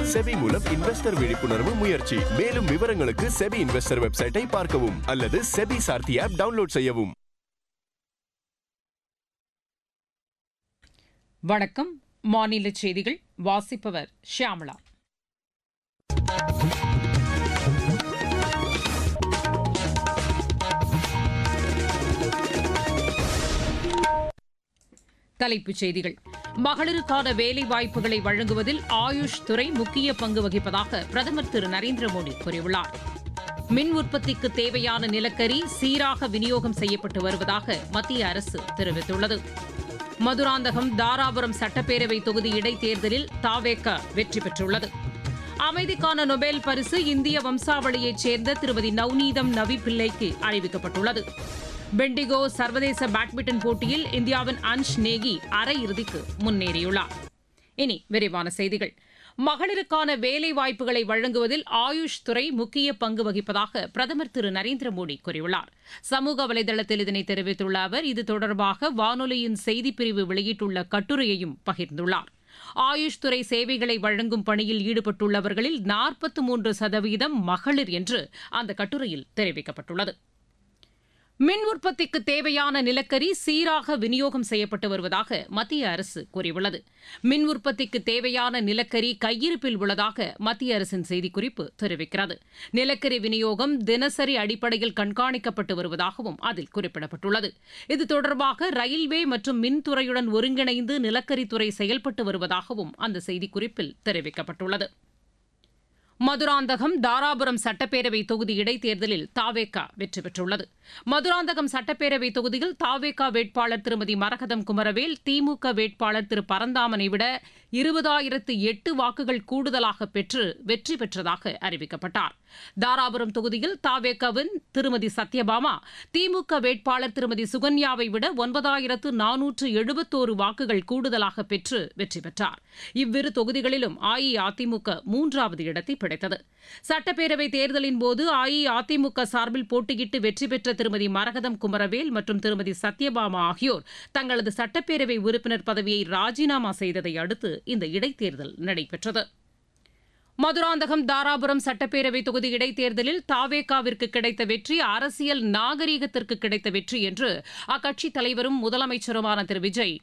SEBI மூலம் investor விழிப்புணர்வு முயற்சி மேலும் விவரங்களுக்கு செபி இன்வெஸ்டர் வெப்சைட்டை பார்க்கவும் அல்லது செபி சார்த்தி ஆப் டவுன்லோட் செய்யவும் வணக்கம் மாநில செய்திகள் வாசிப்பவர் ஷியாமளா தலைப்புச் செய்திகள் மகளிருக்கான வேலை வாய்ப்புகளை வழங்குவதில் ஆயுஷ் துறை முக்கிய பங்கு வகிப்பதாக பிரதமர் திரு நரேந்திர மோடி கூறியுள்ளார் மின் உற்பத்திக்கு தேவையான நிலக்கரி சீராக விநியோகம் செய்யப்பட்டு வருவதாக மத்திய அரசு தெரிவித்துள்ளது மதுராந்தகம் தாராபுரம் சட்டப்பேரவை தொகுதி இடைத்தேர்தலில் தாவேக வெற்றி பெற்றுள்ளது அமைதிக்கான நொபேல் பரிசு இந்திய வம்சாவளியைச் சேர்ந்த திருமதி நவ்நீதம் நவி பிள்ளைக்கு அறிவிக்கப்பட்டுள்ளது பெண்டிகோ சர்வதேச பேட்மிண்டன் போட்டியில் இந்தியாவின் அன்ஷ் நேகி அரையிறுதிக்கு முன்னேறியுள்ளார் இனி விரிவான செய்திகள் மகளிருக்கான வேலை வாய்ப்புகளை வழங்குவதில் ஆயுஷ் துறை முக்கிய பங்கு வகிப்பதாக பிரதமர் திரு நரேந்திர மோடி கூறியுள்ளார் சமூக வலைதளத்தில் இதனை தெரிவித்துள்ள அவர் இது தொடர்பாக வானொலியின் செய்திப்பிரிவு வெளியிட்டுள்ள கட்டுரையையும் பகிர்ந்துள்ளார் ஆயுஷ் துறை சேவைகளை வழங்கும் பணியில் ஈடுபட்டுள்ளவர்களில் நாற்பத்தி மூன்று சதவீதம் மகளிர் என்று அந்த கட்டுரையில் தெரிவிக்கப்பட்டுள்ளது மின் உற்பத்திக்கு தேவையான நிலக்கரி சீராக விநியோகம் செய்யப்பட்டு வருவதாக மத்திய அரசு கூறியுள்ளது மின் உற்பத்திக்கு தேவையான நிலக்கரி கையிருப்பில் உள்ளதாக மத்திய அரசின் செய்திக்குறிப்பு தெரிவிக்கிறது நிலக்கரி விநியோகம் தினசரி அடிப்படையில் கண்காணிக்கப்பட்டு வருவதாகவும் அதில் குறிப்பிடப்பட்டுள்ளது இது தொடர்பாக ரயில்வே மற்றும் மின்துறையுடன் ஒருங்கிணைந்து நிலக்கரித்துறை செயல்பட்டு வருவதாகவும் அந்த செய்திக்குறிப்பில் தெரிவிக்கப்பட்டுள்ளது மதுராந்தகம் தாராபுரம் சட்டப்பேரவை தொகுதி இடைத்தேர்தலில் தாவேகா வெற்றி பெற்றுள்ளது மதுராந்தகம் சட்டப்பேரவை தொகுதியில் தாவேகா வேட்பாளர் திருமதி மரகதம் குமரவேல் திமுக வேட்பாளர் திரு பரந்தாமனை விட இருபதாயிரத்து எட்டு வாக்குகள் கூடுதலாக பெற்று வெற்றி பெற்றதாக அறிவிக்கப்பட்டார் தாராபுரம் தொகுதியில் தாவேகாவின் திருமதி சத்யபாமா திமுக வேட்பாளர் திருமதி சுகன்யாவை விட ஒன்பதாயிரத்து நானூற்று எழுபத்தோரு வாக்குகள் கூடுதலாக பெற்று வெற்றி பெற்றார் இவ்விரு தொகுதிகளிலும் அஇஅதிமுக மூன்றாவது இடத்தை பிடித்தது சட்டப்பேரவை தேர்தலின் போது அஇஅதிமுக சார்பில் போட்டியிட்டு வெற்றி பெற்ற திருமதி மரகதம் குமரவேல் மற்றும் திருமதி சத்யபாமா ஆகியோர் தங்களது சட்டப்பேரவை உறுப்பினர் பதவியை ராஜினாமா செய்ததை அடுத்து இந்த இடைத்தேர்தல் நடைபெற்றது மதுராந்தகம் தாராபுரம் சட்டப்பேரவை தொகுதி இடைத்தேர்தலில் தாவேகாவிற்கு கிடைத்த வெற்றி அரசியல் நாகரீகத்திற்கு கிடைத்த வெற்றி என்று அக்கட்சித் தலைவரும் முதலமைச்சருமான திரு விஜய்